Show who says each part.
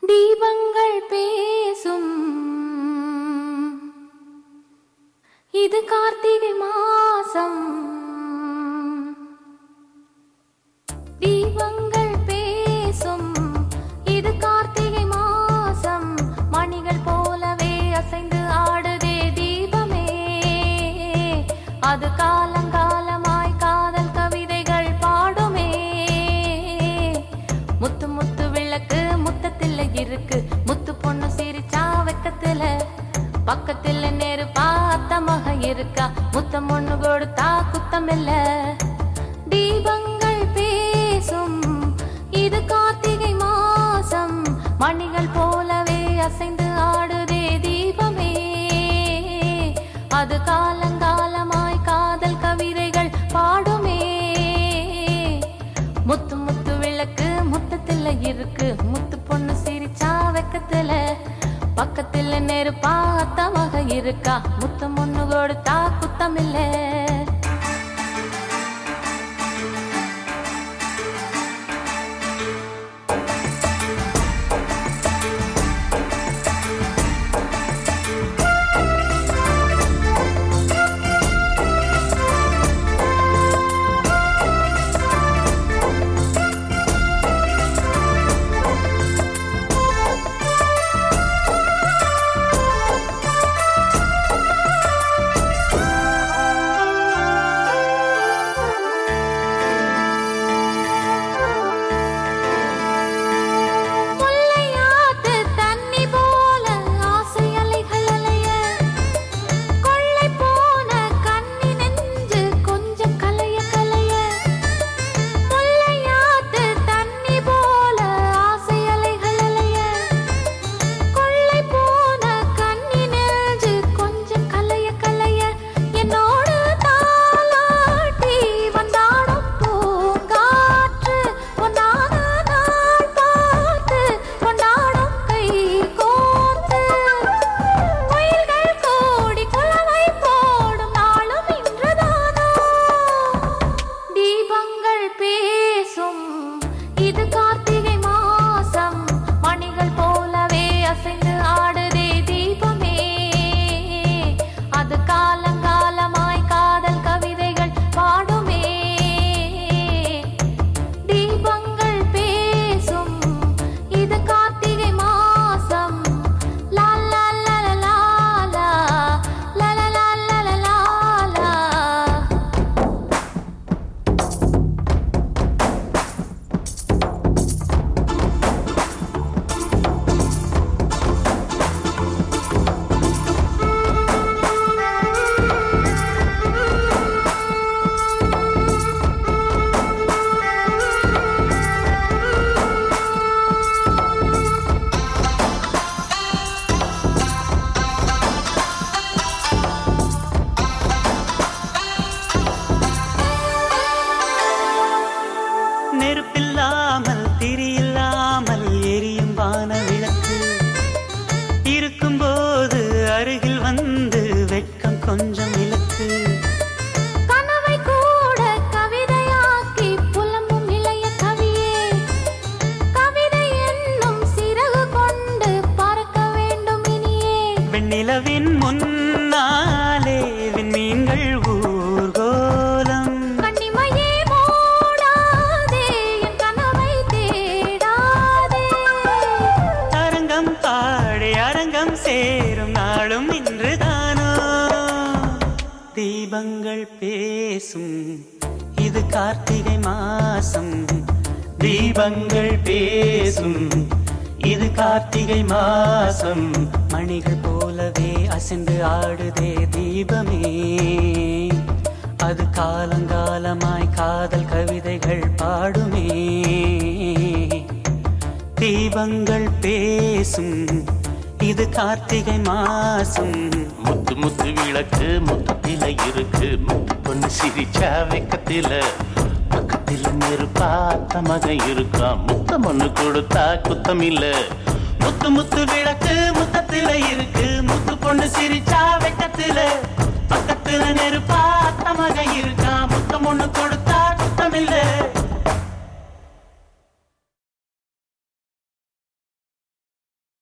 Speaker 1: தீபங்கள் பேசும் இது கார்த்திகை மாசம் தீபங்கள் பேசும் இது கார்த்திகை மாசம் மணிகள் போலவே அசைந்து ஆடுதே தீபமே அது காலங்காலமாய் காதல் கவிதைகள் பாடுமே முத்து முத்து விளக்கு முத்தத்துல இருக்கு முத்து பொண்ணு சிரிச்சா வெக்கத்துல பக்கத்துல நேரு பார்த்த மக இருக்கா முத்தம் ஒண்ணு கொடுத்தா குத்தம் இல்ல தீபங்கள் பேசும் இது கார்த்திகை மாசம் மணிகள் போலவே அசைந்து ஆடுதே தீபமே அது காலங்காலமாய் காதல் கவிதைகள் பாடுமே முத்து முத்து விளக்கு முத்தத்துல இருக்கு முத்து பொண்ணு சிரிச்சா வெக்கத்துல பக்கத்துல நெருப்பா அத்தமாக இருக்கா முத்தம் ஒண்ணு கொடுத்தா குத்தம் இல்ல முல்லையாத்து தண்ணி போல ஆசை அலைகள் அலைய கொள்ளை போன கண்ணி நெஞ்சு கொஞ்சம் கலைய கலைய முல்லையாத்து தண்ணி போல ஆசை அலைகள் அலைய கொள்ளை போன கண்ணி நெஞ்சு கொஞ்சம் கலைய கலைய என்னோடு தாலாட்டி வந்தாடும் பூங்காற்று பொன்னான நாள் பார்த்து கொண்டாடும் கை கோர்த்து குயில்கள் கூடி குலவை போடும் நாளும் இன்றுதானோ தீபங்கள் பேசும் இது கார்த்திகை மாசம் மணிகள் போலவே அசைந்து ஆடுதே தீபமே அது காலங்காலமாய் காதல் கவிதைகள் பாடுமே தீபங்கள் பேசும் இது கார்த்திகை மாசம் லா லா லா லா லா லா லா லா லா லா லா லா
Speaker 2: நெருப்பில்லாமல் திரியில்லாமல் எரியும் வான விளக்கு இருக்கும்போது அருகில் வந்து வெட்கம் கொஞ்சம் இலக்கு
Speaker 1: கனவை கூட கவிதையாக்கி புலம்பும் இளைய கவியே கவிதை என்னும் சிறகு கொண்டு பறக்க வேண்டும் இனியே
Speaker 2: வெண்ணிலவின் முன்னாலே விண்மீன்கள் ஊர்கோலம்
Speaker 1: கண்ணிமையே மூடாதே என் கனவை தேடாதே
Speaker 2: அரங்கம் பாடி அரங்கம் சேரும் நாளும் இன்றுதானோ தீபங்கள் பேசும் இது கார்த்திகை மாசம் தீபங்கள் பேசும் இது கார்த்திகை மாசம் மணிகள் போலவே அசைந்து ஆடுதே தீபமே அது காலங்காலமாய் காதல் கவிதைகள் பாடுமே தீபங்கள் பேசும் இது கார்த்திகை மாசம்
Speaker 3: முத்து முத்து விளக்கு முத்தத்தில இருக்கு முத்து பொண்ணு சிரிச்சா வெக்கத்தில பக்கத்தில நெருப்பாத்த மக இருக்கா முத்தம் ஒண்ணு கொடுத்தா குத்தம் இல்ல
Speaker 2: முத்து முத்து விளக்கு முத்தத்தில இருக்கு முத்து பொண்ணு சிரிச்சா வெக்கத்தில பக்கத்துல நெருப்பா அத்தமக இருக்கா முத்தம் ஒண்ணு கொடுத்தா குத்தமில்லை